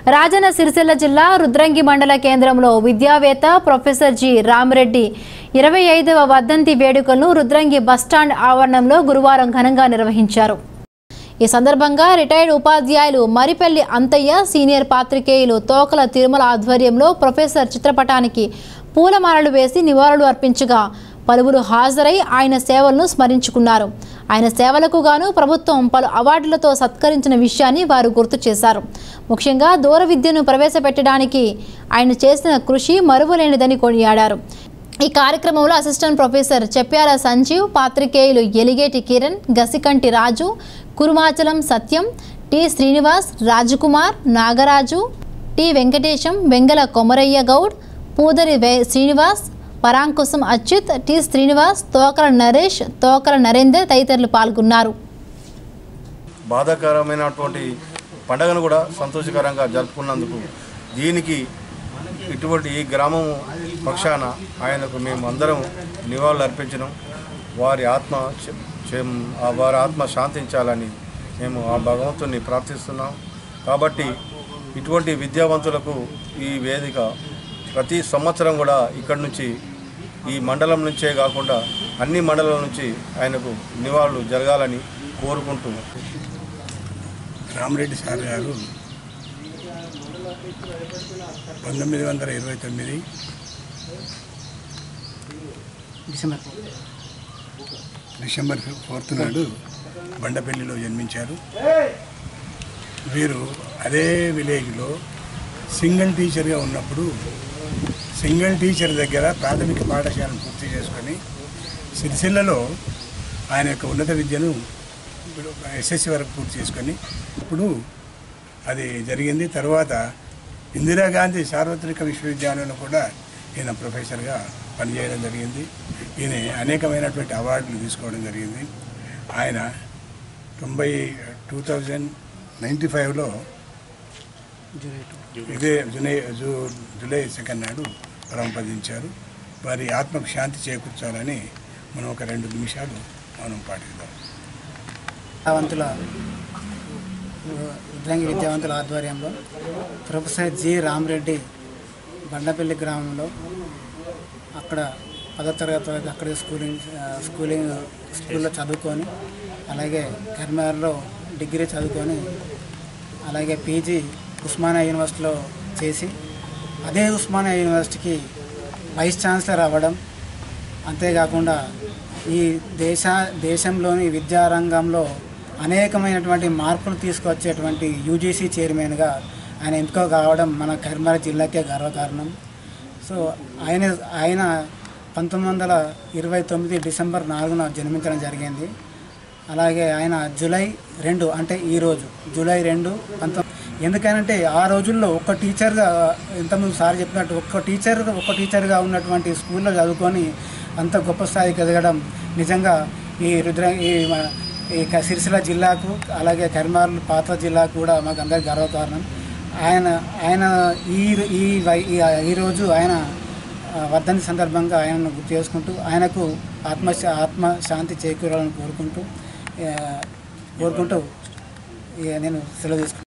రాజన్న సిరిసిల్ల జిల్లా రుద్రంగి మండల కేంద్రంలో విద్యావేత్త ప్రొఫెసర్ జి రామరెడ్డి ఇరవై ఐదవ వర్ధంతి వేడుకలను రుద్రంగి బస్టాండ్ ఆవరణంలో గురువారం ఘనంగా నిర్వహించారు ఈ సందర్భంగా రిటైర్డ్ ఉపాధ్యాయులు మరిపల్లి అంతయ్య సీనియర్ పాత్రికేయులు తోకల తిరుమల ఆధ్వర్యంలో ప్రొఫెసర్ చిత్రపటానికి పూలమాలలు వేసి నివాళులు అర్పించగా పలువురు హాజరై ఆయన సేవలను స్మరించుకున్నారు ఆయన సేవలకు గాను ప్రభుత్వం పలు అవార్డులతో సత్కరించిన విషయాన్ని వారు గుర్తు చేశారు ముఖ్యంగా దూర విద్యను ప్రవేశపెట్టడానికి ఆయన చేసిన కృషి మరువలేనిదని కొనియాడారు ఈ కార్యక్రమంలో అసిస్టెంట్ ప్రొఫెసర్ చెప్పాల సంజీవ్ పాత్రికేయులు ఎలిగేటి కిరణ్ గసికంటి రాజు కురుమాచలం సత్యం టి శ్రీనివాస్ రాజకుమార్ నాగరాజు టి వెంకటేశం వెంగల కొమరయ్య గౌడ్ పూదరి వే శ్రీనివాస్ పరాంకుశం అచ్యుత్ టి శ్రీనివాస్ తోకల నరేష్ తోకల నరేందర్ తదితరులు పాల్గొన్నారు బాధాకరమైనటువంటి పండగను కూడా సంతోషకరంగా జరుపుకున్నందుకు దీనికి ఇటువంటి ఈ గ్రామం పక్షాన ఆయనకు మేము అందరం నివాళులు అర్పించడం వారి ఆత్మ శ- శం- ఆ వారి ఆత్మ శాంతించాలని మేము ఆ భగవంతుని ప్రార్థిస్తున్నాం కాబట్టి ఇటువంటి విద్యావంతులకు ఈ వేదిక ప్రతి సంవత్సరం కూడా ఇక్కడి నుంచి ఈ మండలం నుంచే కాకుండా అన్ని మండలాల నుంచి ఆయనకు నివాళులు జరగాలని కోరుకుంటూ రామరెడ్డి సార్ గారు పంతొమ్మిది వందల ఇరవై తొమ్మిది డిసెంబర్ డిసెంబర్ ఫోర్త్ నాడు బండపల్లిలో జన్మించారు వీరు అదే విలేజ్లో సింగిల్ టీచర్గా ఉన్నప్పుడు సింగిల్ టీచర్ దగ్గర ప్రాథమిక పాఠశాలను పూర్తి చేసుకొని సిరిసిల్లలో ఆయన యొక్క ఉన్నత విద్యను ఎస్ఎస్సి వరకు పూర్తి చేసుకొని ఇప్పుడు అది జరిగింది తర్వాత ఇందిరాగాంధీ సార్వత్రిక విశ్వవిద్యాలయంలో కూడా ఈయన ప్రొఫెసర్గా పనిచేయడం జరిగింది ఈయన అనేకమైనటువంటి అవార్డులు తీసుకోవడం జరిగింది ఆయన తొంభై టూ థౌజండ్ నైంటీ ఫైవ్లో ఇదే జూలై జూ జూలై సెకండ్ నాడు పరంపదించారు వారి ఆత్మకు శాంతి చేకూర్చాలని మనం ఒక రెండు నిమిషాలు మనం పాటిద్దాం విద్యావంతుల రుద్రంగి విద్యావంతుల ఆధ్వర్యంలో ప్రొఫెసర్ జి రామరెడ్డి బండపల్లి గ్రామంలో అక్కడ పదో తరగతి వరకు అక్కడే స్కూలింగ్ ఆ, స్కూలింగ్ స్కూల్లో చదువుకొని అలాగే కర్మార్లో డిగ్రీ చదువుకొని అలాగే పీజీ ఉస్మానియా యూనివర్సిటీలో చేసి అదే ఉస్మానియా యూనివర్సిటీకి వైస్ ఛాన్సలర్ అవ్వడం అంతేకాకుండా ఈ దేశ దేశంలోని విద్యారంగంలో అనేకమైనటువంటి మార్పులు తీసుకొచ్చేటువంటి యూజీసీ చైర్మన్గా ఆయన ఎంపిక కావడం మన కరీంనగర్ జిల్లాకే గర్వకారణం సో ఆయన ఆయన పంతొమ్మిది వందల ఇరవై తొమ్మిది డిసెంబర్ నాలుగున జన్మించడం జరిగింది అలాగే ఆయన జూలై రెండు అంటే ఈరోజు జూలై రెండు పంతొమ్మిది ఎందుకనంటే ఆ రోజుల్లో ఒక టీచర్గా ఇంతకుముందు సార్ చెప్పినట్టు ఒక్క టీచర్ ఒక టీచర్గా ఉన్నటువంటి స్కూల్లో చదువుకొని అంత గొప్ప స్థాయికి ఎదగడం నిజంగా ఈ రుద్ర ఈ మన- ఈ క- సిరిసిల్ల జిల్లాకు అలాగే కరీంనగర్ పాత జిల్లాకు కూడా మాకు అందరికి గర్వకారణం ఆయన ఆయన ఈ ఈ వై- ఈ- ఈరోజు ఆయన ఆ, వర్ధంతి సందర్భంగా ఆయనను గుర్తు చేసుకుంటూ ఆయనకు ఆత్మ ఆత్మ శాంతి చేకూరాలని కోరుకుంటూ ఆ, కోరుకుంటూ ఇక నేను సెలవు తీసుకుంటాను